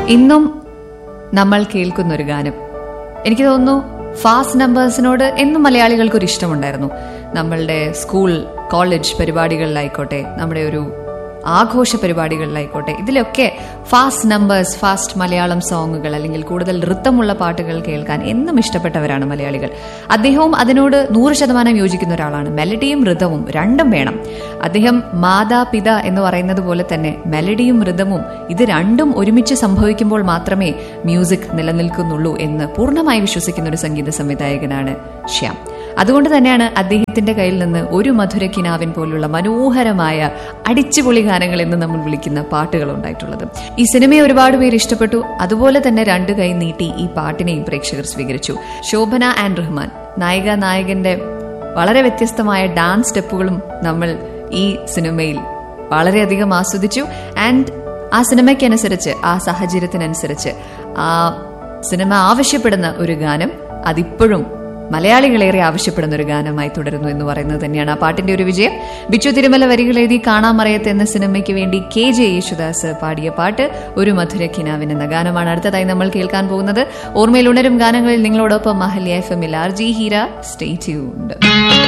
ഇന്നും നമ്മൾ കേൾക്കുന്ന ഒരു ഗാനം എനിക്ക് തോന്നുന്നു ഫാസ്റ്റ് നമ്പേഴ്സിനോട് എന്നും മലയാളികൾക്ക് ഒരു ഇഷ്ടമുണ്ടായിരുന്നു നമ്മളുടെ സ്കൂൾ കോളേജ് പരിപാടികളിലായിക്കോട്ടെ നമ്മുടെ ഒരു ആഘോഷ പരിപാടികളിലായിക്കോട്ടെ ഇതിലൊക്കെ ഫാസ്റ്റ് നമ്പേഴ്സ് ഫാസ്റ്റ് മലയാളം സോങ്ങുകൾ അല്ലെങ്കിൽ കൂടുതൽ നൃത്തമുള്ള പാട്ടുകൾ കേൾക്കാൻ എന്നും ഇഷ്ടപ്പെട്ടവരാണ് മലയാളികൾ അദ്ദേഹവും അതിനോട് നൂറ് ശതമാനം യോജിക്കുന്ന ഒരാളാണ് മെലഡിയും ഋതവും രണ്ടും വേണം അദ്ദേഹം മാതാപിത എന്ന് പറയുന്നത് പോലെ തന്നെ മെലഡിയും ഋതവും ഇത് രണ്ടും ഒരുമിച്ച് സംഭവിക്കുമ്പോൾ മാത്രമേ മ്യൂസിക് നിലനിൽക്കുന്നുള്ളൂ എന്ന് പൂർണ്ണമായി വിശ്വസിക്കുന്ന ഒരു സംഗീത സംവിധായകനാണ് ശ്യാം അതുകൊണ്ട് തന്നെയാണ് അദ്ദേഹത്തിന്റെ കയ്യിൽ നിന്ന് ഒരു മധുരക്കിനാവിൻ പോലുള്ള മനോഹരമായ അടിച്ചുപൊളി ഗാനങ്ങൾ എന്ന് നമ്മൾ വിളിക്കുന്ന പാട്ടുകൾ ഉണ്ടായിട്ടുള്ളത് ഈ സിനിമയെ ഒരുപാട് പേര് ഇഷ്ടപ്പെട്ടു അതുപോലെ തന്നെ രണ്ടു കൈ നീട്ടി ഈ പാട്ടിനെയും പ്രേക്ഷകർ സ്വീകരിച്ചു ശോഭന ആൻഡ് റഹ്മാൻ നായിക നായകന്റെ വളരെ വ്യത്യസ്തമായ ഡാൻസ് സ്റ്റെപ്പുകളും നമ്മൾ ഈ സിനിമയിൽ വളരെയധികം ആസ്വദിച്ചു ആൻഡ് ആ സിനിമയ്ക്കനുസരിച്ച് ആ സാഹചര്യത്തിനനുസരിച്ച് ആ സിനിമ ആവശ്യപ്പെടുന്ന ഒരു ഗാനം അതിപ്പോഴും മലയാളികളേറെ ആവശ്യപ്പെടുന്ന ഒരു ഗാനമായി തുടരുന്നു എന്ന് പറയുന്നത് തന്നെയാണ് ആ പാട്ടിന്റെ ഒരു വിജയം ബിച്ചു തിരുമല വരികൾ എഴുതി കാണാമറയത്ത് എന്ന സിനിമയ്ക്ക് വേണ്ടി കെ ജെ യേശുദാസ് പാടിയ പാട്ട് ഒരു മധുര കിനാവിൻ എന്ന ഗാനമാണ് അടുത്തതായി നമ്മൾ കേൾക്കാൻ പോകുന്നത് ഓർമ്മയിൽ ഉണരും ഗാനങ്ങളിൽ നിങ്ങളോടൊപ്പം മഹല്യ എഫ് എമ്മിൽ R J Heera stay tuned